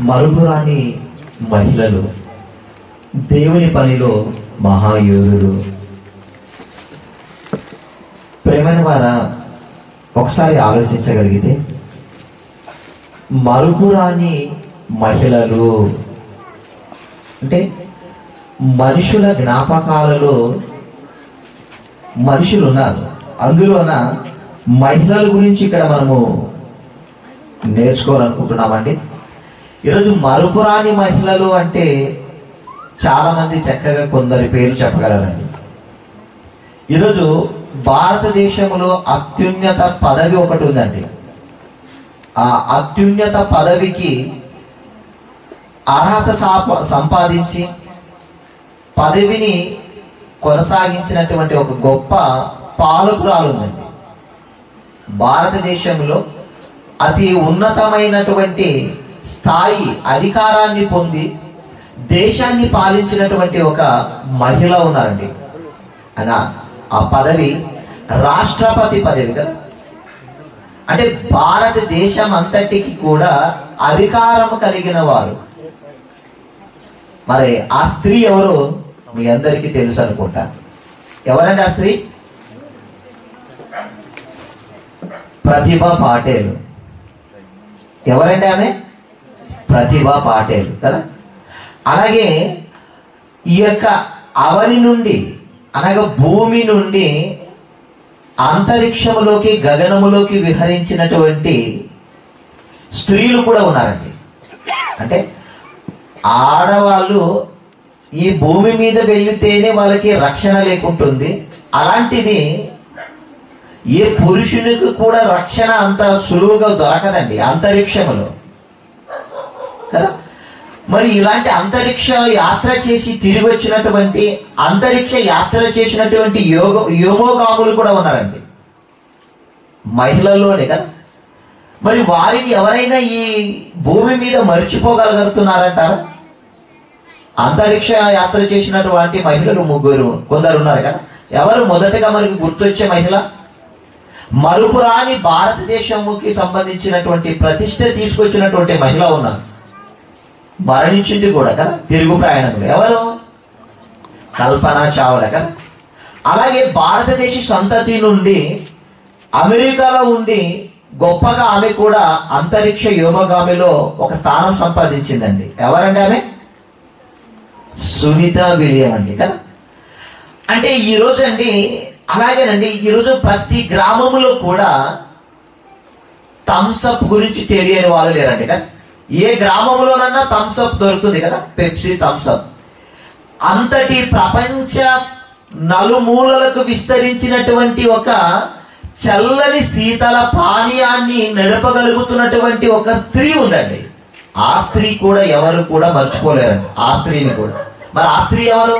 మరుగురాని మహిళలు దేవుని పనిలో మహాయోధుడు ప్రేమైన వారా ఒకసారి ఆలోచించగలిగితే మరుగురాని మహిళలు అంటే మనుషుల జ్ఞాపకాలలో మనుషులు ఉన్నారు అందులోన మహిళల గురించి ఇక్కడ మనము నేర్చుకోవాలనుకుంటున్నామండి ఈరోజు మరుపురాని మహిళలు అంటే చాలా మంది చక్కగా కొందరి పేరు చెప్పగలరండి ఈరోజు భారతదేశంలో అత్యున్నత పదవి ఒకటి ఉందండి ఆ అత్యున్నత పదవికి అర్హత సాప- సంపాదించి పదవిని కొనసాగించినటువంటి ఒక గొప్ప పాలకురాలు ఉందండి భారతదేశంలో అతి ఉన్నతమైనటువంటి స్థాయి అధికారాన్ని పొంది దేశాన్ని పాలించినటువంటి ఒక మహిళ ఉన్నారండి అనా ఆ పదవి రాష్ట్రపతి పదవి కదా అంటే భారతదేశం అంతటికి కూడా అధికారం కలిగిన వారు మరి ఆ స్త్రీ ఎవరు మీ అందరికీ తెలుసు అనుకుంటా ఎవరండి ఆ స్త్రీ ప్రతిభ పాటేలు ఎవరండి ఆమె ప్రతిభ పాటేలు కదా అలాగే ఈ యొక్క అవని నుండి అనగా భూమి నుండి అంతరిక్షంలోకి గగనములోకి విహరించినటువంటి స్త్రీలు కూడా ఉన్నారండి అంటే ఆడవాళ్ళు ఈ భూమి మీద వెళ్తేనే వాళ్ళకి రక్షణ లేకుంటుంది అలాంటిది ఏ పురుషునికి కూడా రక్షణ అంత సులువుగా దొరకదండి అంతరిక్షంలో కదా మరి ఇలాంటి అంతరిక్ష యాత్ర చేసి తిరిగి వచ్చినటువంటి అంతరిక్ష యాత్ర చేసినటువంటి యోగ యోగోగాములు కూడా ఉన్నారండి మహిళల్లోనే కదా మరి వారిని ఎవరైనా ఈ భూమి మీద మర్చిపోగలుగుతున్నారంటారా అంతరిక్ష యాత్ర చేసినటువంటి మహిళలు ముగ్గురు కొందరు ఉన్నారు కదా ఎవరు మొదటగా మనకి గుర్తొచ్చే మహిళ మరుపురాని భారతదేశంకి సంబంధించినటువంటి ప్రతిష్ట తీసుకొచ్చినటువంటి మహిళ ఉన్నారు మరణించింది కూడా కదా తిరుగు ప్రయాణంలో ఎవరు కల్పన చావ్లా కదా అలాగే భారతదేశ సంతతి నుండి అమెరికాలో ఉండి గొప్పగా ఆమె కూడా అంతరిక్ష యోగగామిలో ఒక స్థానం సంపాదించిందండి ఎవరండి ఆమె సునీత విలియం అండి కదా అంటే ఈ రోజు అండి అలాగేనండి ఈరోజు ప్రతి గ్రామంలో కూడా థమ్స్అప్ గురించి తెలియని వాళ్ళు లేరండి కదా ఏ గ్రామంలోనన్నా థమ్స్అప్ దొరుకుతుంది కదా పెప్సీ థమ్స్అప్ అంతటి ప్రపంచ నలుమూలలకు విస్తరించినటువంటి ఒక చల్లని శీతల పానీయాన్ని నడపగలుగుతున్నటువంటి ఒక స్త్రీ ఉందండి ఆ స్త్రీ కూడా ఎవరు కూడా మర్చిపోలేరండి ఆ స్త్రీని కూడా మరి ఆ స్త్రీ ఎవరు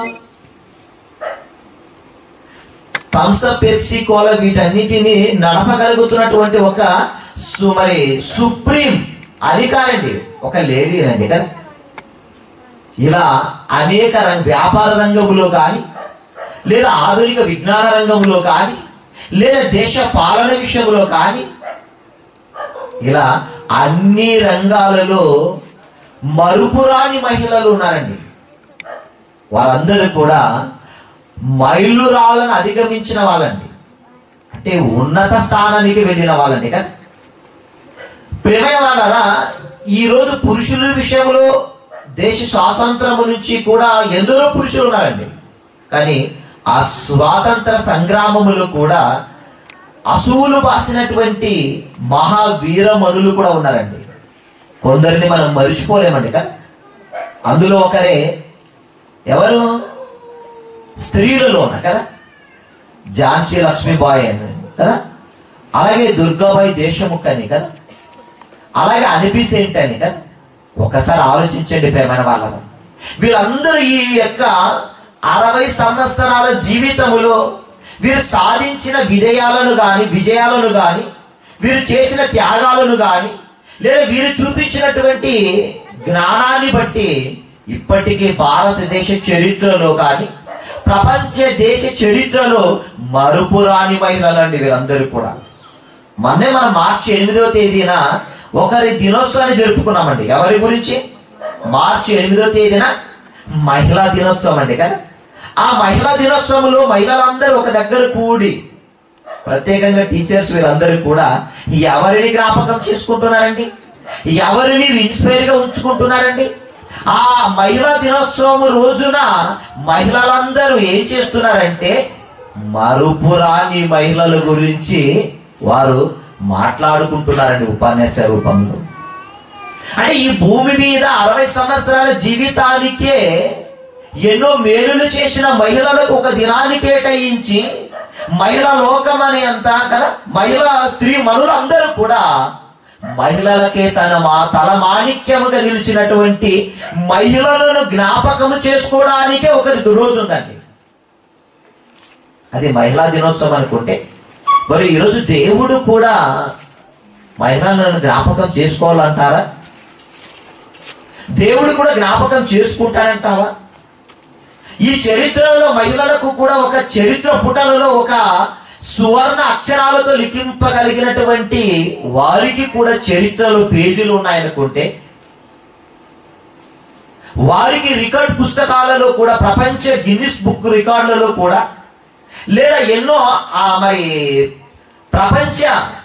థమ్స్అప్ పెప్సీ కోలా వీటన్నిటిని నడపగలుగుతున్నటువంటి ఒక సు- మరి సుప్రీం అధికారండి ఒక లేడీ అండి కదా ఇలా అనేక రంగ వ్యాపార రంగంలో కానీ లేదా ఆధునిక విజ్ఞాన రంగంలో కానీ లేదా దేశ పాలన విషయంలో కానీ ఇలా అన్ని రంగాలలో మరుపురాని మహిళలు ఉన్నారండి వారందరూ కూడా మైలురాళ్ళను అధిగమించిన వాళ్ళండి అంటే ఉన్నత స్థానానికి వెళ్ళిన వాళ్ళండి కదా ప్రేమైన వాళ్ళరా ఈ రోజు పురుషుల విషయంలో దేశ స్వాతంత్రము నుంచి కూడా ఎందరో పురుషులు ఉన్నారండి కానీ ఆ స్వాతంత్ర సంగ్రామములో కూడా అసువులు బాసినటువంటి మహావీరమరులు కూడా ఉన్నారండి కొందరిని మనం మరిచిపోలేమండి కదా అందులో ఒకరే ఎవరు స్త్రీలలోన కదా ఝాన్సీ లక్ష్మీబాయి అని కదా అలాగే దుర్గాబాయి దేశముఖ్ అని కదా అలాగే అనిపిసేంట్ అని కదా ఒకసారి ఆలోచించండి ప్రేమైన వాళ్ళను వీళ్ళందరూ ఈ యొక్క అరవై సంవత్సరాల జీవితములో వీరు సాధించిన విజయాలను గాని విజయాలను గాని వీరు చేసిన త్యాగాలను గాని లేదా వీరు చూపించినటువంటి జ్ఞానాన్ని బట్టి ఇప్పటికీ భారతదేశ చరిత్రలో కానీ ప్రపంచ దేశ చరిత్రలో మరుపురాని మహిళలండి వీరందరూ కూడా మొన్నే మన మార్చి ఎనిమిదవ తేదీన ఒకరి దినోత్సవాన్ని జరుపుకున్నామండి ఎవరి గురించి మార్చి ఎనిమిదో తేదీన మహిళా దినోత్సవం అండి కదా ఆ మహిళా దినోత్సవంలో మహిళలందరూ ఒక దగ్గర కూడి ప్రత్యేకంగా టీచర్స్ వీరందరూ కూడా ఎవరిని జ్ఞాపకం చేసుకుంటున్నారండి ఎవరిని ఇన్స్పైర్ గా ఉంచుకుంటున్నారండి ఆ మహిళా దినోత్సవం రోజున మహిళలందరూ ఏం చేస్తున్నారంటే మరుపురాని మహిళల గురించి వారు మాట్లాడుకుంటున్నారండి ఉపన్యాస రూపంలో అంటే ఈ భూమి మీద అరవై సంవత్సరాల జీవితానికే ఎన్నో మేలులు చేసిన మహిళలకు ఒక దినాన్ని కేటాయించి మహిళా లోకం అనే అంత కదా మహిళా స్త్రీ మనులందరూ కూడా మహిళలకే తన మా తల మాణిక్యముగా నిలిచినటువంటి మహిళలను జ్ఞాపకము చేసుకోవడానికే ఒక రోజు ఉందండి అది మహిళా దినోత్సవం అనుకుంటే మరి ఈరోజు దేవుడు కూడా మహిళలను జ్ఞాపకం చేసుకోవాలంటారా దేవుడు కూడా జ్ఞాపకం చేసుకుంటాడంటావా ఈ చరిత్రలో మహిళలకు కూడా ఒక చరిత్ర పుటలలో ఒక సువర్ణ అక్షరాలతో లిఖింపగలిగినటువంటి వారికి కూడా చరిత్రలో పేజీలు ఉన్నాయనుకుంటే వారికి రికార్డ్ పుస్తకాలలో కూడా ప్రపంచ గిన్నిస్ బుక్ రికార్డులలో కూడా లేదా ఎన్నో ఆ మరి ప్రపంచ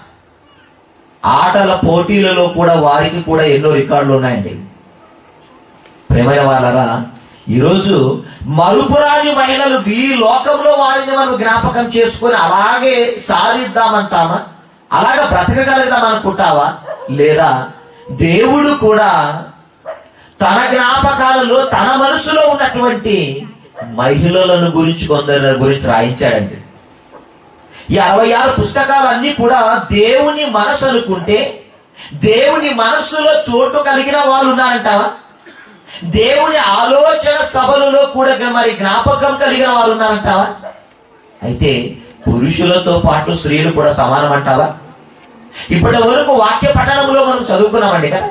ఆటల పోటీలలో కూడా వారికి కూడా ఎన్నో రికార్డులు ఉన్నాయండి ప్రేమైన వాళ్ళరా ఈరోజు మరుపురాని మహిళలు ఈ లోకంలో వారిని మనం జ్ఞాపకం చేసుకొని అలాగే సాధిద్దామంటామా అలాగ బ్రతకగలుగుదాం అనుకుంటావా లేదా దేవుడు కూడా తన జ్ఞాపకాలలో తన మనసులో ఉన్నటువంటి మహిళలను గురించి కొందరి గురించి రాయించాడండి ఈ అరవై ఆరు పుస్తకాలన్నీ కూడా దేవుని మనసు అనుకుంటే దేవుని మనస్సులో చోటు కలిగిన వాళ్ళు ఉన్నారంటావా దేవుని ఆలోచన సభలలో కూడా మరి జ్ఞాపకం కలిగిన వారు ఉన్నారంటావా అయితే పురుషులతో పాటు స్త్రీలు కూడా సమానం అంటావా ఇప్పటి వరకు వాక్య పఠనంలో మనం చదువుకున్నామండి కదా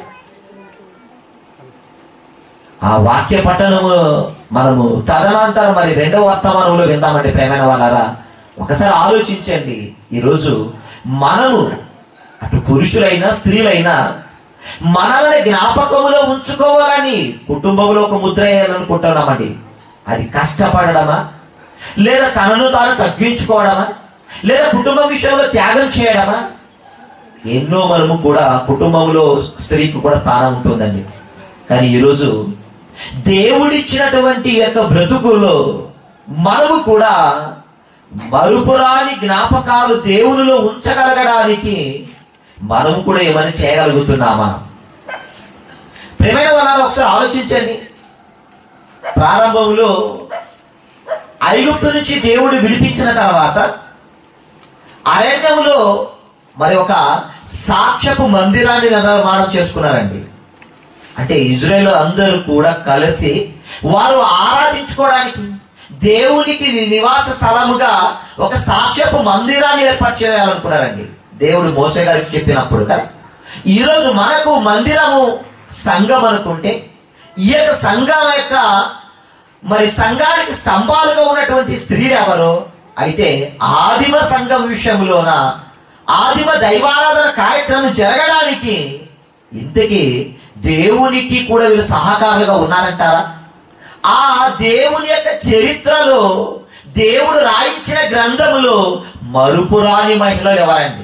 ఆ వాక్య పఠనము మనము తదనంతరం మరి రెండవ వర్తమానంలో విందామండి ప్రేమైన వాళ్ళరా ఒకసారి ఆలోచించండి ఈరోజు మనము అటు పురుషులైనా స్త్రీలైనా మనల్ని జ్ఞాపకములో ఉంచుకోవాలని కుటుంబంలో ఒక ముద్ర వేయాలనుకుంటున్నామండి అది కష్టపడడమా లేదా తనను తాను తగ్గించుకోవడమా లేదా కుటుంబం విషయంలో త్యాగం చేయడమా ఎన్నో మనము కూడా కుటుంబంలో స్త్రీకి కూడా స్థానం ఉంటుందండి కానీ ఈరోజు దేవుడిచ్చినటువంటి ఈ యొక్క బ్రతుకులో మనము కూడా మరుపురాని జ్ఞాపకాలు దేవునిలో ఉంచగలగడానికి మనము కూడా ఏమైనా చేయగలుగుతున్నామా ప్రేమైన వాళ్ళని ఒకసారి ఆలోచించండి ప్రారంభంలో ఐగుప్తు నుంచి దేవుడు విడిపించిన తర్వాత అరణ్యంలో మరి ఒక సాక్ష్యపు మందిరాన్ని నిర్మాణం చేసుకున్నారండి అంటే ఇజ్రాయేల్ అందరూ కూడా కలిసి వారు ఆరాధించుకోవడానికి దేవునికి నివాస స్థలముగా ఒక సాక్ష్యపు మందిరాన్ని ఏర్పాటు చేయాలనుకున్నారండి దేవుడు మోసే గారికి చెప్పినప్పుడు కదా ఈరోజు మనకు మందిరము సంఘం అనుకుంటే ఈ యొక్క సంఘం యొక్క మరి సంఘానికి స్తంభాలుగా ఉన్నటువంటి స్త్రీలు ఎవరు అయితే ఆదిమ సంఘం విషయంలోన ఆదిమ దైవారాధన కార్యక్రమం జరగడానికి ఇంతకీ దేవునికి కూడా వీళ్ళు సహకారులుగా ఉన్నారంటారా ఆ దేవుని యొక్క చరిత్రలో దేవుడు రాయించిన గ్రంథములో మరుపురాని మహిళలు ఎవరండి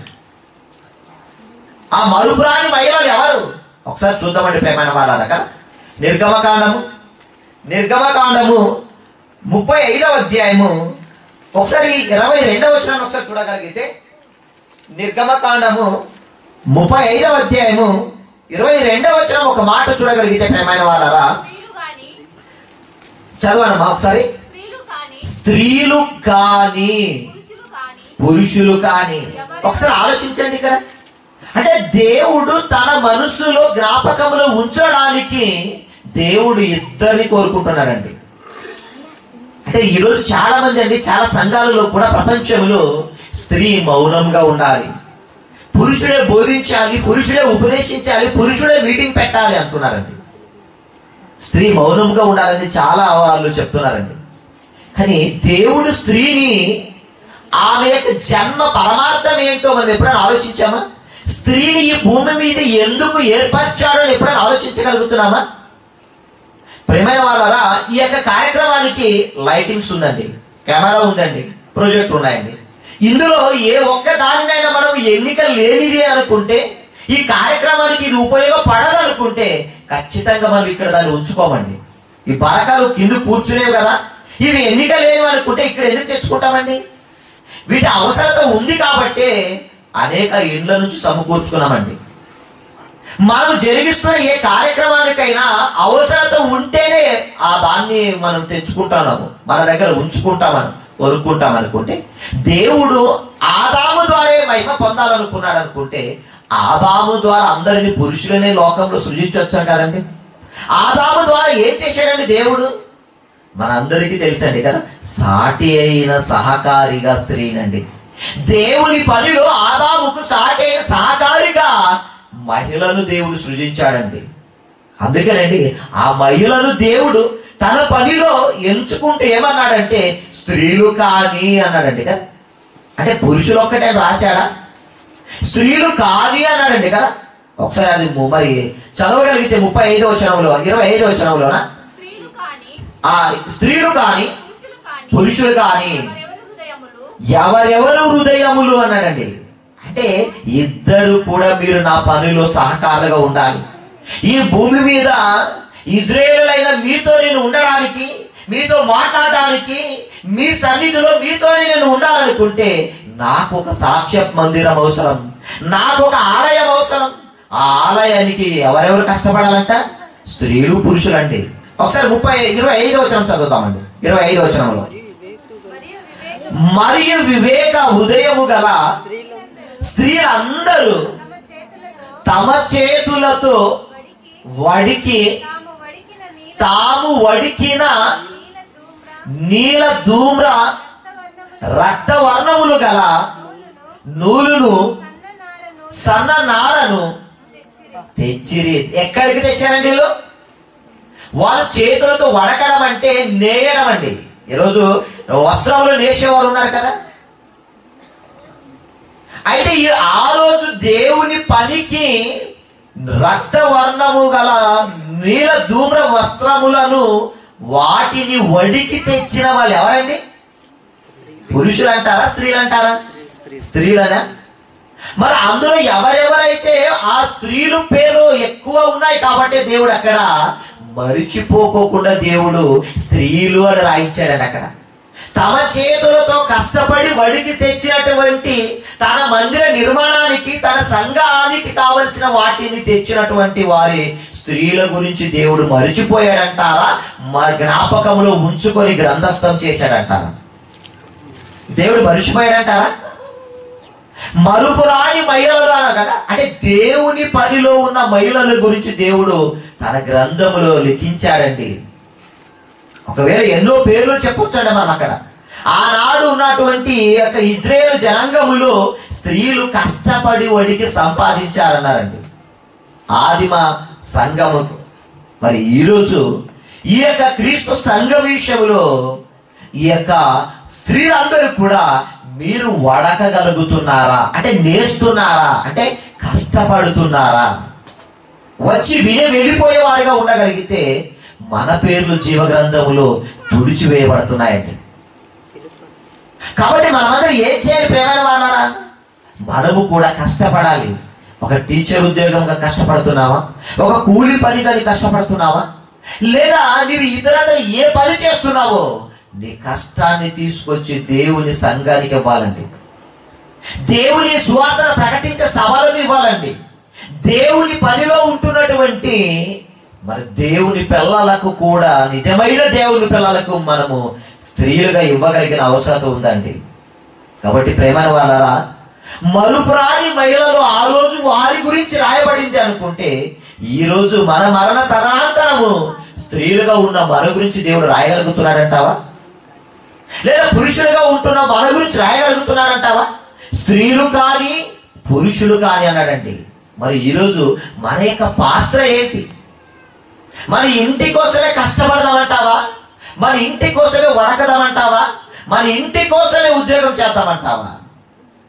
ఆ మరుపురాని మహిళలు ఎవరు ఒకసారి చూద్దామండి ప్రేమైన వాళ్ళ నిర్గమకాండము నిర్గమకాండము ముప్పై ఐదవ అధ్యాయము ఒకసారి ఇరవై రెండవ వచనాన్ని ఒకసారి చూడగలిగితే నిర్గమకాండము ముప్పై ఐదవ అధ్యాయము ఇరవై రెండవ వచనం ఒక మాట చూడగలిగితే ప్రేమైన వాళ్ళరా స్త్రీలు గాని చదవనమ్మా ఒకసారి స్త్రీలు కాని స్త్రీలు కాని పురుషులు కాని పురుషులు కాని ఒకసారి ఆలోచించండి ఇక్కడ అంటే దేవుడు తన మనసులో జ్ఞాపకంలో ఉంచడానికి దేవుడు ఇద్దరిని కోరుకుంటున్నాడండి అంటే ఈరోజు చాలా మంది అండి చాలా సంఘాలలో కూడా ప్రపంచంలో స్త్రీ మౌనంగా ఉండాలి పురుషుడే బోధించాలి పురుషుడే ఉపదేశించాలి పురుషుడే మీటింగ్ పెట్టాలి అంటున్నారండి స్త్రీ మౌనంగా ఉండాలని చాలా వాళ్ళు చెప్తున్నారండి కానీ దేవుడు స్త్రీని ఆమె యొక్క జన్మ పరమార్థం ఏంటో మనం ఎప్పుడైనా ఆలోచించామా స్త్రీని ఈ భూమి మీద ఎందుకు ఏర్పరిచాడో అని ఎప్పుడైనా ఆలోచించగలుగుతున్నామా ప్రేమైన వాళ్ళరా ఈ యొక్క కార్యక్రమానికి లైటింగ్స్ ఉందండి కెమెరా ఉందండి ప్రొజెక్ట్ ఉన్నాయండి ఇందులో ఏ ఒక్క దానినైనా మనం ఎన్నిక లేనిది అనుకుంటే ఈ కార్యక్రమానికి ఇది ఉపయోగపడదు అనుకుంటే ఖచ్చితంగా మనం ఇక్కడ దాన్ని ఉంచుకోమండి ఈ బరకాలు కింద కూర్చునేవి కదా ఇవి ఎన్నిక లేనివి అనుకుంటే ఇక్కడ ఎందుకు తెచ్చుకుంటామండి వీటి అవసరత ఉంది కాబట్టే అనేక ఇండ్ల నుంచి సమకూర్చుకున్నామండి మనం జరిగిస్తున్న ఏ కార్యక్రమానికైనా అవసరత ఉంటేనే ఆ దాన్ని మనం తెచ్చుకుంటాము మన దగ్గర ఉంచుకుంటామని కొనుక్కుంటాం అనుకుంటే దేవుడు ఆదాము ద్వారా మహిమ పొందాలనుకున్నాడు అనుకుంటే ఆదాము ద్వారా అందరిని పురుషులనే లోకంలో సృజించవచ్చు కదండి ఆదాము ద్వారా ఏం చేశాడండి దేవుడు మనందరికీ తెలుసండి కదా సాటి అయిన సహకారిగా స్త్రీనండి దేవుని పనిలో ఆదాముకు సాటి అయిన సహకారిగా మహిళను దేవుడు సృజించాడండి అందుకేనండి ఆ మహిళను దేవుడు తన పనిలో ఎంచుకుంటూ ఏమన్నాడంటే స్త్రీలు కానీ అన్నాడండి కదా అంటే పురుషులు ఒక్కటే రాశాడా స్త్రీలు కాని అన్నాడండి కదా ఒకసారి అది ము- మరి చదవగలిగితే ముప్పై ఐదో వచనంలో ఇరవై ఐదో వచనంలోనా స్త్రీలు కాని ఆ స్త్రీలు కాని పురుషులు కాని పురుషులు కాని ఎవరెవరి హృదయములు ఎవరెవరు హృదయములు అన్నాడండి అంటే ఇద్దరు కూడా మీరు నా పనిలో సహకారులుగా ఉండాలి ఈ భూమి మీద ఇజ్రాయేలైన మీతో నేను ఉండడానికి మీతో మాట్లాడడానికి మీ సన్నిధిలో మీతో నేను ఉండాలనుకుంటే నాకు ఒక సాక్ష్య మందిరం అవసరం నాకు ఒక ఆలయం అవసరం ఆ ఆలయానికి ఎవరెవరు కష్టపడాలంట స్త్రీలు పురుషులండి ఒకసారి ముప్పై ఇరవై ఐదు వచనం చదువుతామండి ఇరవై ఐదు వచనంలో మరియు వివేకం మరియు వివేక హృదయము గల స్త్రీలందరూ తమ చేతులతో తమ చేతులతో వడికి వడికి తాము వడికిన నీల తాము వడికిన నీల ధూమ్ర నీల ధూమ్ర రక్తవర్ణములు రక్తవర్ణములు గల నూలును నూలును సన్న నారను సన్న నారను తెచ్చిరి తెచ్చిరి ఎక్కడికి తెచ్చారండి వీళ్ళు వాళ్ళ చేతులతో వడకడం అంటే నేయడం అండి ఈరోజు వస్త్రంలో నేసేవారు ఉన్నారు కదా అయితే ఈ ఆ రోజు దేవుని పనికి రక్తవర్ణము గల నీల ధూమ్ర వస్త్రములను వాటిని వడికి తెచ్చిన వాళ్ళు ఎవరండి పురుషులు అంటారా స్త్రీలు అంటారా స్త్రీలనా మరి అందులో ఎవరెవరైతే ఆ స్త్రీలు పేరు ఎక్కువ ఉన్నాయి కాబట్టి దేవుడు అక్కడ మరిచిపోకోకుండా దేవుడు స్త్రీలు అని రాయించాడట అక్కడ తమ చేతులతో కష్టపడి వడికి తెచ్చినటువంటి తన మందిర నిర్మాణానికి తన సంఘానికి కావలసిన వాటిని తెచ్చినటువంటి వారి స్త్రీల గురించి దేవుడు మరిచిపోయాడంటారా మరి జ్ఞాపకంలో ఉంచుకొని గ్రంథస్థం చేశాడంటారా దేవుడు మరిచిపోయాడంటారా మరుపురాని మహిళలు అన కదా అంటే దేవుని పనిలో ఉన్న మహిళల గురించి దేవుడు తన గ్రంథములో లిఖించాడండి ఒకవేళ ఎన్నో పేర్లు చెప్పొచ్చాడు మనం అక్కడ ఆనాడు ఉన్నటువంటి ఈ యొక్క ఇజ్రాయేల్ జనాంగములో స్త్రీలు కష్టపడి వడికి సంపాదించారన్నారండి ఆదిమ సంఘము మరి ఈరోజు ఈ యొక్క క్రీస్తు సంఘ విషయంలో ఈ యొక్క స్త్రీలందరూ కూడా మీరు వడకగలుగుతున్నారా అంటే నేస్తున్నారా అంటే కష్టపడుతున్నారా వచ్చి విని వెళ్ళిపోయేవారుగా ఉండగలిగితే మన పేర్లు జీవగ్రంథములో తుడిచివేయబడుతున్నాయండి కాబట్టి మనమందరం ఏం చేయాలి ప్రేమైన వాళ్ళరా మనము కూడా కష్టపడాలి ఒక టీచర్ ఉద్యోగంగా కష్టపడుతున్నావా ఒక కూలి పని కానీ కష్టపడుతున్నావా లేదా నీవు ఇతరులు ఏ పని చేస్తున్నావో నీ కష్టాన్ని తీసుకొచ్చి దేవుని సంఘానికి ఇవ్వాలండి దేవుని సువార్తన ప్రకటించే సవాలను ఇవ్వాలండి దేవుని పనిలో ఉంటున్నటువంటి మరి దేవుని పిల్లలకు కూడా నిజమైన దేవుని పిల్లలకు మనము స్త్రీలుగా ఇవ్వగలిగిన అవసరం ఉందండి కాబట్టి ప్రేమైన వాళ్ళ మరుపురాని మహిళలు ఆ రోజు వారి గురించి రాయబడింది అనుకుంటే ఈ రోజు మన మరణ తదనంతరము స్త్రీలుగా ఉన్న మన గురించి దేవుడు రాయగలుగుతున్నాడంటావా లేదా పురుషులుగా ఉంటున్న మన గురించి రాయగలుగుతున్నాడంటావా స్త్రీలు కానీ పురుషులు కానీ అన్నాడండి మరి ఈరోజు మన యొక్క పాత్ర ఏంటి మన ఇంటి కోసమే కష్టపడదామంటావా మన ఇంటి కోసమే వడకదామంటావా మన ఇంటి కోసమే ఉద్యోగం చేద్దామంటావా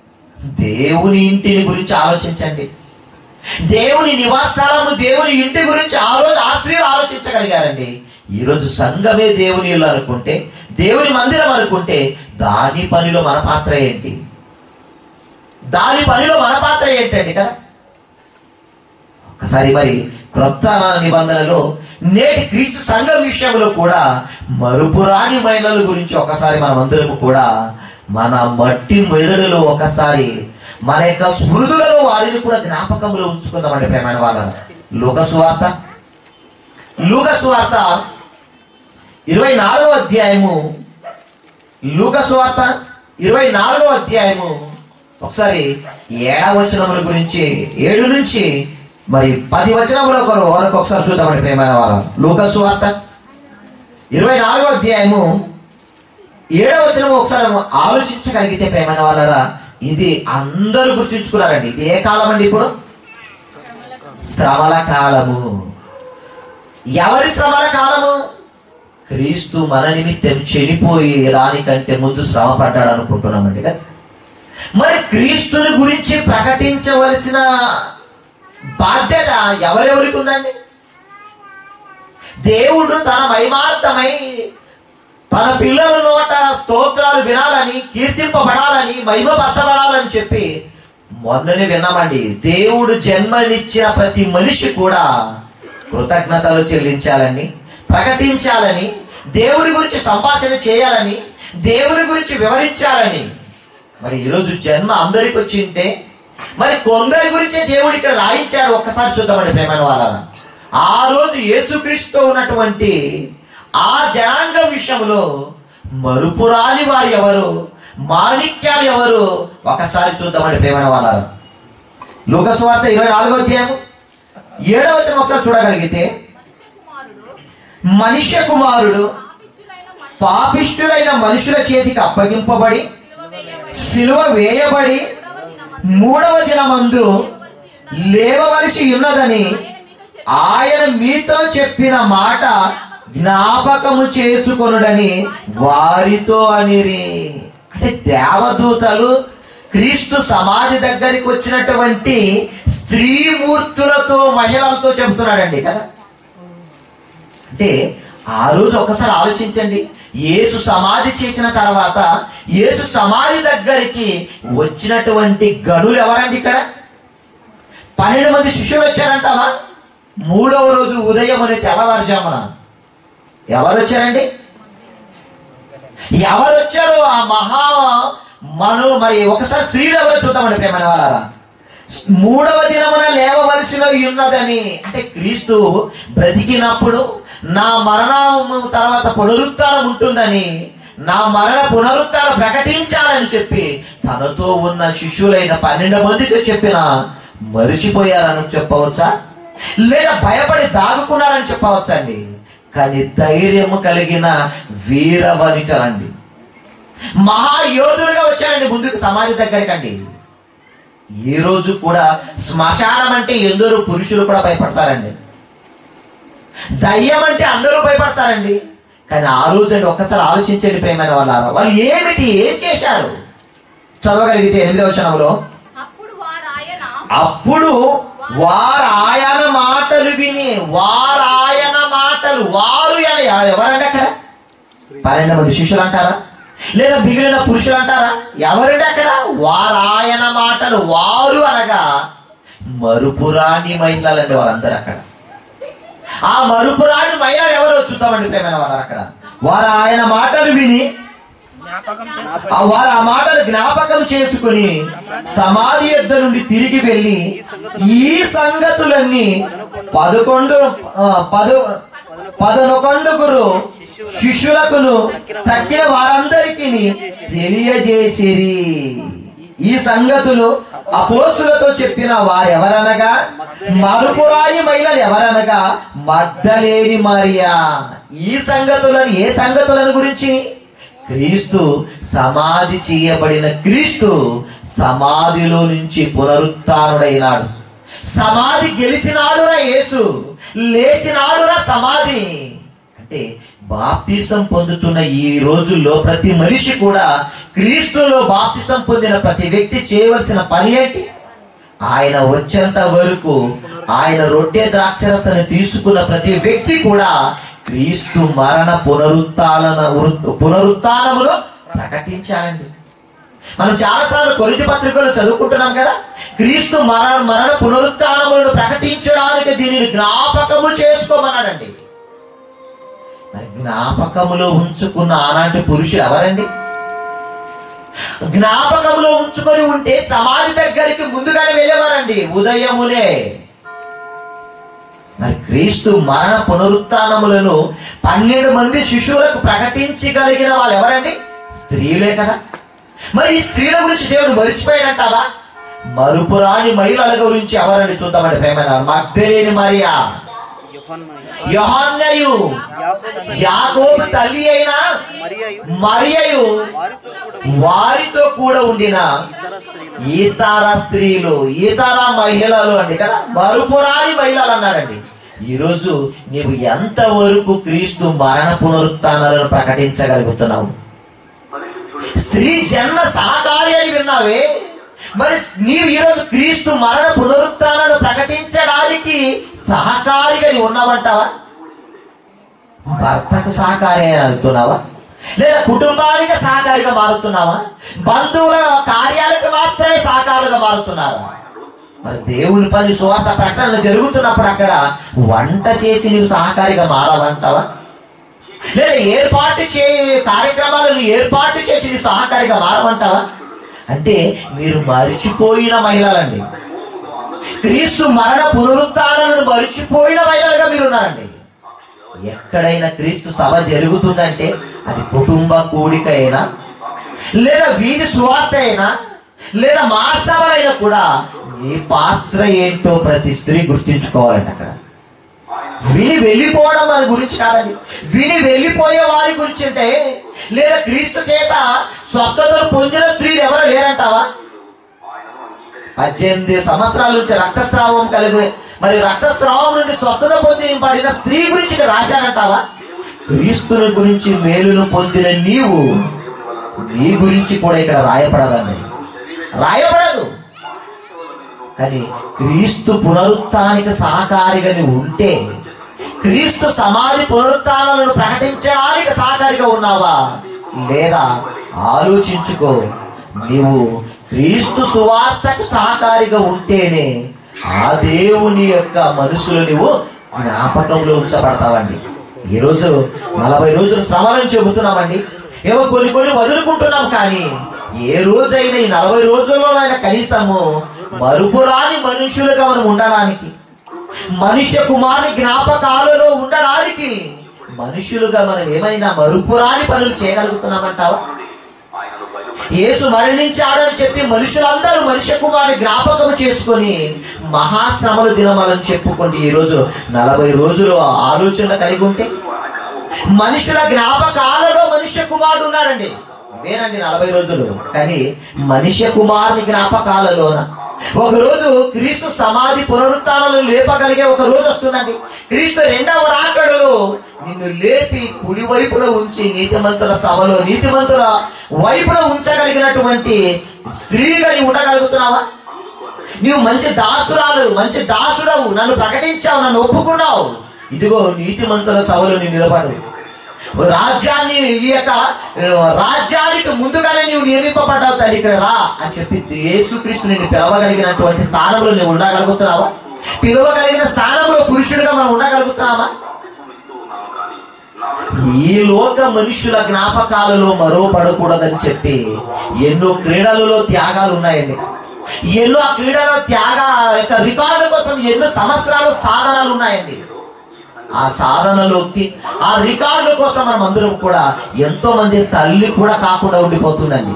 దేవుని ఇంటిని గురించి ఆలోచించండి దేవుని నివాసాలము దేవుని ఇంటి గురించి ఆ రోజు ఆ స్త్రీలు ఆలోచించగలిగారండి ఈ రోజు సంఘమే దేవుని ఇల్లు అనుకుంటే దేవుని మందిరం అనుకుంటే దాని పనిలో మన పాత్ర ఏంటి దాని పనిలో మన పాత్ర ఏంటండి కదా ఒకసారి మరి క్రొత్త నిబంధనలో నేటి క్రీస్తు సంఘం విషయంలో కూడా మరుపురాని మహిళల గురించి ఒకసారి మనం అందరము కూడా మన మట్టి మెదడులో ఒకసారి మన యొక్క స్మృతులలో వారిని కూడా జ్ఞాపకంలో ఉంచుకుందామండి ప్రేమైన వాళ్ళ లోక సువార్త లూక సువార్త ఇరవై నాలుగవ అధ్యాయము లూక సువార్త ఇరవై నాలుగవ అధ్యాయము ఒకసారి ఏడవ వచనముల గురించి ఏడు నుంచి మరి పది వచనముల కొరకు వరకు ఒకసారి చూద్దామండి ప్రేమైన వారు లూక సువార్త ఇరవై నాలుగవ అధ్యాయము ఏడవ వచనము ఒకసారి ఆలోచించగలిగితే ప్రేమైన వాళ్ళరా ఇది అందరూ గుర్తుంచుకున్నారండి ఇది ఏ కాలం అండి ఇప్పుడు శ్రమల కాలము ఎవరి శ్రమల కాలము క్రీస్తు మన నిమిత్తం చనిపోయి రానికంటే ముందు శ్రమ పడ్డాడు అనుకుంటున్నామండి కదా మరి క్రీస్తుని గురించి ప్రకటించవలసిన బాధ్యత ఎవరెవరికి ఉందండి దేవుడు తన మహిమార్థమై తన పిల్లల నోట స్తోత్రాలు వినాలని కీర్తింపబడాలని మహిమపరచబడాలని చెప్పి మొన్ననే విన్నామండి దేవుడు జన్మనిచ్చిన ప్రతి మనిషి కూడా కృతజ్ఞతలు చెల్లించాలని ప్రకటించాలని దేవుడి గురించి సంభాషణ చేయాలని దేవుడి గురించి వివరించాలని మరి ఈరోజు జన్మ అందరికి వచ్చి ఉంటే మరి కొందరి గురించే దేవుడు ఇక్కడ రాయించాడు ఒక్కసారి చూద్దామండి ప్రేమైన వాళ్ళ ఆ రోజు యేసుక్రీస్తుతో ఉన్నటువంటి ఆ జనాంగం విషయంలో మరుపురాని వారు ఎవరు మాణిక్యాలు ఎవరు ఒకసారి చూద్దామండి ప్రేమైన వాళ్ళ లోకస్వార్త ఇరవై నాలుగో అధ్యాయం ఏడవ వచనం ఒకసారి చూడగలిగితే మనుష్య కుమారుడు పాపిష్టులైన మనుషుల చేతికి అప్పగింపబడి సిలువ వేయబడి మూడవ దినమందు లేవవలసి ఉన్నదని ఆయన మీతో చెప్పిన మాట జ్ఞాపకము చేసుకొనుడని వారితో అనిరి అంటే దేవదూతలు క్రీస్తు సమాధి దగ్గరికి వచ్చినటువంటి స్త్రీమూర్తులతో మహిళలతో చెబుతున్నాడండి కదా అంటే ఆ రోజు ఒకసారి ఆలోచించండి యేసు సమాధి చేసిన తర్వాత యేసు సమాధి దగ్గరికి వచ్చినటువంటి గనులు ఎవరండి ఇక్కడ పన్నెండు మంది శిష్యులు వచ్చారంటావా మూడవ రోజు ఉదయం అనే తెల్లవారుజామున ఎవరు వచ్చారండి ఎవరు వచ్చారో ఆ మహా మను మరి ఒకసారి స్త్రీలు ఎవరో చూద్దామండి ప్రేమైన వాళ్ళారా మూడవ దినమున లేవవలసిలో ఉన్నదని అంటే క్రీస్తు బ్రతికినప్పుడు నా మరణము తర్వాత పునరుత్థానం ఉంటుందని నా మరణ పునరుత్థానం ప్రకటించాలని చెప్పి తనతో ఉన్న శిష్యులైన పన్నెండు మందితో చెప్పిన మరిచిపోయారని చెప్పవచ్చా లేదా భయపడి దాగుకున్నారని చెప్పవచ్చా అండి కానీ ధైర్యము కలిగిన వీర వనితలండి మహాయోధులుగా వచ్చారండి ముందుకు సమాధి దగ్గరికండి ఈ రోజు కూడా శ్మశానం అంటే ఎందరో పురుషులు కూడా భయపడతారండి దయ్యం అంటే అందరూ భయపడతారండి కానీ ఆ రోజు అంటే ఒక్కసారి ఆలోచించండి ప్రేమైన వాళ్ళ వాళ్ళు ఏమిటి ఏం చేశారు చదవగలిగితే ఎనిమిదవ వచనంలో అప్పుడు వారు ఆయన అప్పుడు వారు ఆయన మాటలు విని వారు ఆయన మాటలు వారు అని ఎవరండి అక్కడ పన్నెండు మంది శిష్యులు అంటారా లేదా మిగిలిన పురుషులు అంటారా ఎవరండి అక్కడ వారు ఆయన మాటలు వారు అనగా మరుపురాని మహిళలండి వాళ్ళందరూ అక్కడ ఆ మరుపురాని మహిళలు ఎవరో చూద్దామండి ప్రేమైన వారు అక్కడ వారు ఆయన మాటలు విని ఆ వారు ఆ మాటలు జ్ఞాపకం చేసుకుని సమాధి యొద్ద నుండి తిరిగి వెళ్ళి ఈ సంగతులన్నీ పదకొండు ఆ, పదు పదనొకండుగురు శిష్యులకును తక్కిన వారందరికి తెలియజేసిరి ఈ సంగతులు అపోసులతో చెప్పిన వారెవరనగా మరుపురాని మహిళలు ఎవరనగా మద్దలేని మరియా ఈ సంగతులను ఏ సంగతులను గురించి క్రీస్తు సమాధి చేయబడిన క్రీస్తు సమాధిలో నుంచి పునరుత్డైనాడు సమాధి గెలిచినాడురా యేసు లేచినాడురా సమాధి అంటే అంటే బాప్తిసం పొందుతున్న ఈ రోజుల్లో ప్రతి మనిషి కూడా క్రీస్తులో బాప్తిసం పొందిన ప్రతి వ్యక్తి చేయవలసిన పని ఏంటి ఆయన వచ్చేంత వరకు ఆయన రొట్టె ద్రాక్షరసను తీసుకున్న ప్రతి వ్యక్తి కూడా క్రీస్తు మరణ పునరుత్న పునరుత్నమును ప్రకటించాలండి మనం చాలాసార్లు కొరిటి పత్రికలు చదువుకుంటున్నాం కదా క్రీస్తు మరణ మరణ పునరుత్నములను ప్రకటించడానికి దీనిని జ్ఞాపకము చేసుకోమన్నాడండి మరి జ్ఞాపకములో ఉంచుకున్న ఆనాటి పురుషుడు ఎవరండి జ్ఞాపకంలో ఉంచుకొని ఉంటే సమాధి దగ్గరికి ముందుగానే వెళ్ళేవారండి ఉదయములే మరి క్రీస్తు మరణ పునరుత్నములను పన్నెండు మంది శిశువులకు ప్రకటించగలిగిన వాళ్ళు ఎవరండి స్త్రీలే కదా మరి ఈ స్త్రీల గురించి దేవుడు మరిచిపోయాడంటావా మరుపురాని మహిళల గురించి ఎవరండి చూద్దామండి ప్రేమ మగ్ధలేని మరియా యోహాన్నయు, యోహాన్నయు యాకోబు తల్లి యాకోబు తల్లి అయిన మరియయు మరియయు వారితో కూడా వారితో కూడా ఉండిన ఇతర స్త్రీలు ఇతర స్త్రీలు ఇతర మహిళలు అండి కదా మరుపురాని మహిళలు అన్నాడండి ఈరోజు నీవు ఎంతవరకు క్రీస్తు మరణ పునరుత్నాలను ప్రకటించగలుగుతున్నావు స్త్రీ జన్మ సహకారి అని విన్నావే మరి నీవు ఈరోజు క్రీస్తు మరణ పునరుత్నాలను ప్రకటించడానికి సహకారిగా నీవు ఉన్నావంటావా భర్తకు సహకారి అని అనుకున్నావా లేదా కుటుంబానికి సహకారిగా మారుతున్నావా బంధువుల కార్యాలకు మాత్రమే సహకారులుగా మారుతున్నారా మరి దేవుని పని సువార్త ప్రకటనలు జరుగుతున్నప్పుడు అక్కడ వంట చేసి నీవు సహకారిగా మారావంటావా లేదా ఏర్పాటు చే కార్యక్రమాలను ఏర్పాటు చేసి నీవు సహకారిగా మారమంటావా అంటే మీరు మరిచిపోయిన మహిళలండి క్రీస్తు మరణ పునరుత్నాలను మరిచిపోయిన మహిళలుగా మీరు ఉన్నారండి ఎక్కడైనా క్రీస్తు సభ జరుగుతుందంటే అది కుటుంబ కూడిక అయినా లేదా వీధి సువార్త అయినా లేదా మాసభ అయినా కూడా నీ పాత్ర ఏంటో ప్రతి స్త్రీ గుర్తించుకోవాలండి అక్కడ విని వెళ్ళిపోవడం వారి గురించి కాదండి విని వెళ్ళిపోయే వారి గురించి అంటే లేదా క్రీస్తు చేత స్వస్థతలు పొందిన స్త్రీలు ఎవరు లేరంటావా పద్దెనిమిది సంవత్సరాల నుంచి రక్తస్రావం కలిగి మరి రక్తస్రావం నుండి స్వస్థత పొంది పడిన స్త్రీ గురించి ఇక్కడ రాశాడంటావా క్రీస్తుని గురించి మేలును పొందిన నీవు నీ గురించి కూడా ఇక్కడ రాయపడదండి రాయబడదు కానీ క్రీస్తు పునరుత్థానికి సహకారిగా నువ్వు ఉంటే క్రీస్తు సమాధి పునరుత్థానాలను ప్రకటించడానికి సహకారిగా ఉన్నావా లేదా ఆలోచించుకో నీవు క్రీస్తు సువార్తకు సహకారిగా ఉంటేనే ఆ దేవుని యొక్క మనసులో నువ్వు జ్ఞాపకంలో ఉంచబడతావండి ఈరోజు నలభై రోజులు శ్రమలను చెబుతున్నామండి ఏవో కొన్ని కొన్ని వదులుకుంటున్నాం కానీ ఏ రోజైనా ఈ నలభై రోజుల్లోనైనా కనీసము మరుపురాని మనుషులుగా మనం ఉండడానికి మనుష్య కుమారి జ్ఞాపకాలలో ఉండడానికి మనుషులుగా మనం ఏమైనా మరుపురాని పనులు చేయగలుగుతున్నామంటావా యేసు మరణించాడని చెప్పి మనుషులందరూ మనుష్య కుమారి జ్ఞాపకం చేసుకొని మహాశ్రమల దినమలని చెప్పుకొని ఈ రోజు నలభై రోజులు ఆలోచన కలిగి ఉంటే మనుషుల జ్ఞాపకాలలో మనుష్య కుమారుడు ఉన్నాడండి వేనండి నలభై రోజులు కానీ మనుష్య కుమారుని జ్ఞాపకాలలోన ఒక రోజు క్రీస్తు సమాధి పునరుత్నాలను లేపగలిగే ఒక రోజు వస్తుందండి క్రీస్తు రెండవ రాకడలో నిన్ను లేపి కుడి వైపులో ఉంచి నీతిమంతుల సభలో నీతిమంతుల వైపులో ఉంచగలిగినటువంటి స్త్రీగా నీవు ఉండగలుగుతున్నావా నీవు మంచి దాసురాలు మంచి దాసుడవు నన్ను ప్రకటించావు నన్ను ఒప్పుకున్నావు ఇదిగో నీతిమంతుల సభలో నీ నిలబడు రాజ్యాన్ని ఈ యొక్క రాజ్యానికి ముందుగానే నీవు నియమింపబడ్డావు తల్లి ఇక్కడ రా అని చెప్పి యేసుక్రీస్తు నిన్ను పిలవగలిగినటువంటి స్థానంలో నువ్వు ఉండగలుగుతున్నావా పిలవగలిగిన స్థానంలో పురుషుడిగా మనం ఉండగలుగుతున్నావా ఈ లోక మనుషుల జ్ఞాపకాలలో మరో పడకూడదని చెప్పి ఎన్నో క్రీడలలో త్యాగాలు ఉన్నాయండి ఎన్నో ఆ క్రీడల త్యాగ యొక్క రికార్డు కోసం ఎన్నో సంవత్సరాలు సాధనాలు ఉన్నాయండి ఆ సాధనలోకి ఆ రికార్డుల కోసం మనం అందరం కూడా ఎంతో మంది తల్లి కూడా కాకుండా ఉండిపోతుందండి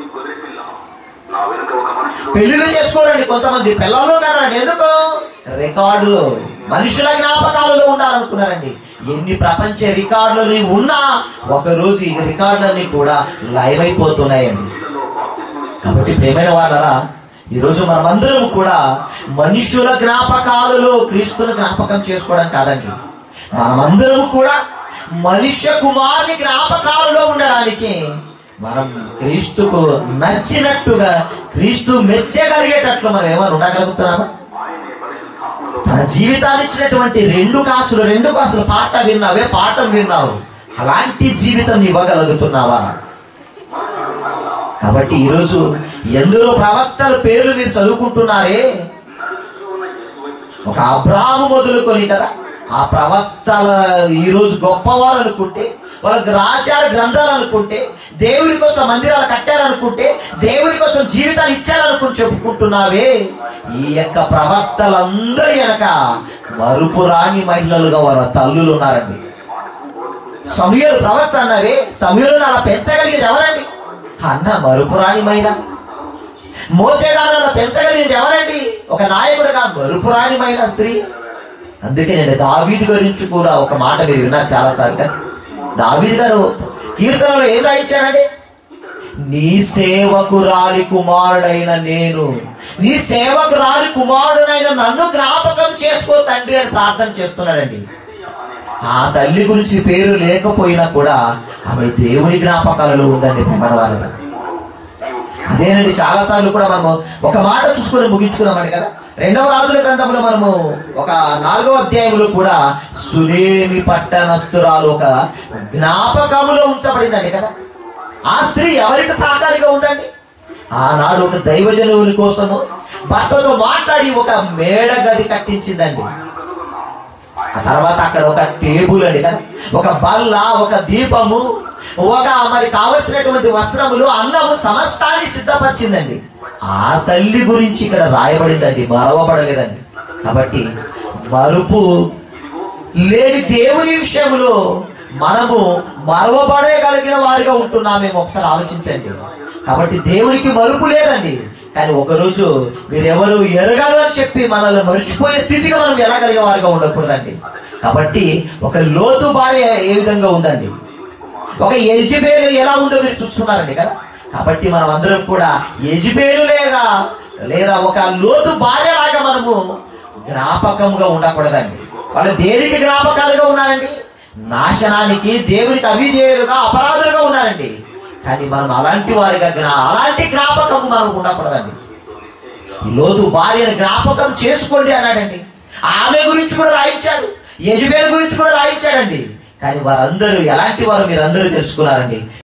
పెళ్లిళ్ళు చేసుకోరండి కొంతమంది పిల్లలు కారండి ఎందుకు రికార్డులో మనుషుల జ్ఞాపకాలలో ఉండాలనుకున్నారండి ఎన్ని ప్రపంచ రికార్డులు ఉన్నా ఒక రోజు ఈ రికార్డులన్నీ కూడా లైవ్ అయిపోతున్నాయండి కాబట్టి ప్రేమైన వాళ్ళరా ఈరోజు మనమందరం కూడా మనుషుల జ్ఞాపకాలలో క్రీస్తుని జ్ఞాపకం చేసుకోవడం కాదండి మనమందరం కూడా మనుష్య కుమారుని జ్ఞాపకాలలో ఉండడానికి మనం క్రీస్తుకు నచ్చినట్టుగా క్రీస్తు మెచ్చగలిగేటట్లు మనం ఏమైనా ఉండగలుగుతున్నామా తన జీవితాన్ని ఇచ్చినటువంటి రెండు కాసులు రెండు కాసులు పాట విన్నావే పాఠం విన్నావు అలాంటి జీవితం ఇవ్వగలుగుతున్నావా కాబట్టి ఈరోజు ఎందరో ప్రవక్తల పేర్లు మీరు చదువుకుంటున్నారే ఒక అబ్రాహము మొదలుకొని కదా ఆ ప్రవక్తల ఈరోజు గొప్పవారు అనుకుంటే వాళ్ళకి రాశారు గ్రంథాలు అనుకుంటే దేవుని కోసం మందిరాలు కట్టారనుకుంటే దేవుని కోసం జీవితాలు ఇచ్చారనుకుని చెప్పుకుంటున్నావే ఈ యొక్క ప్రవక్తలందరి వెనక మరుపురాని మహిళలుగా వాళ్ళ తల్లులు ఉన్నారండి సమయలు ప్రవక్త అన్నవే సమయలను అలా పెంచగలిగేది ఎవరండి అన్న మరుపురాని మహిళ మోసేగాలను పెంచగలిగేది ఎవరండి ఒక నాయకుడుగా మరుపురాని మహిళ స్త్రీ అందుకే నేను దావీది గురించి కూడా ఒక మాట మీరు విన్నారు చాలా సార్లు కదా దావీది గారు కీర్తనలో ఏం రాయించాడండి నీ సేవకురాలి కుమారుడైన నేను నీ సేవకురాలి కుమారుడైన నన్ను జ్ఞాపకం చేసుకో తండ్రి అని ప్రార్థన చేస్తున్నాడండి ఆ తల్లి గురించి పేరు లేకపోయినా కూడా ఆమె దేవుని జ్ఞాపకాలలో ఉందండి వారు అదేనండి చాలా సార్లు కూడా మనము ఒక మాట చూసుకొని ముగించుకుందామండి కదా రెండవ రాజుల గ్రంథంలో మనము ఒక నాలుగవ అధ్యాయంలో కూడా సులేమి పట్టణస్తురాలు ఒక జ్ఞాపకములో ఉంచబడిందండి కదా ఆ స్త్రీ ఎవరికి సహకారిగా ఉందండి ఆనాడు ఒక దైవజనువుని కోసము భర్తతో మాట్లాడి ఒక మేడ గది కట్టించిందండి ఆ తర్వాత అక్కడ ఒక టేబుల్ అండి కదా ఒక బల్ల ఒక దీపము ఒక మరి కావలసినటువంటి వస్త్రములు అన్నము సమస్తాన్ని సిద్ధపరిచిందండి ఆ తల్లి గురించి ఇక్కడ రాయబడిందండి మరవబడలేదండి కాబట్టి మరుపు లేని దేవుని విషయంలో మనము మరవబడగలిగిన వారిగా ఉంటున్నామేమో ఒకసారి ఆలోచించండి కాబట్టి దేవునికి మరుపు లేదండి కానీ ఒకరోజు మీరెవరు ఎరగరు అని చెప్పి మనల్ని మర్చిపోయే స్థితిగా మనం ఎలా కలిగే వారిగా ఉండకూడదండి కాబట్టి ఒక లోతు భార్య ఏ విధంగా ఉందండి ఒక ఎజిబేలు ఎలా ఉందో మీరు చూస్తున్నారండి కదా కాబట్టి మనం అందరం కూడా ఎజిబేలు లేగా లేదా ఒక లోతు భార్య లాగా మనము జ్ఞాపకంగా ఉండకూడదండి వాళ్ళు దేనికి జ్ఞాపకాలుగా ఉన్నారండి నాశనానికి దేవునికి అవిధేయులుగా అపరాధులుగా ఉన్నారండి కానీ మనం అలాంటి వారిగా జ్ఞా అలాంటి జ్ఞాపకం మనం ఉండకూడదండి లోతు భార్యను జ్ఞాపకం చేసుకోండి అన్నాడండి ఆమె గురించి కూడా రాయించాడు యజుబేల్ గురించి కూడా రాయించాడండి కానీ వారందరూ ఎలాంటి వారు మీరందరూ తెలుసుకున్నారండి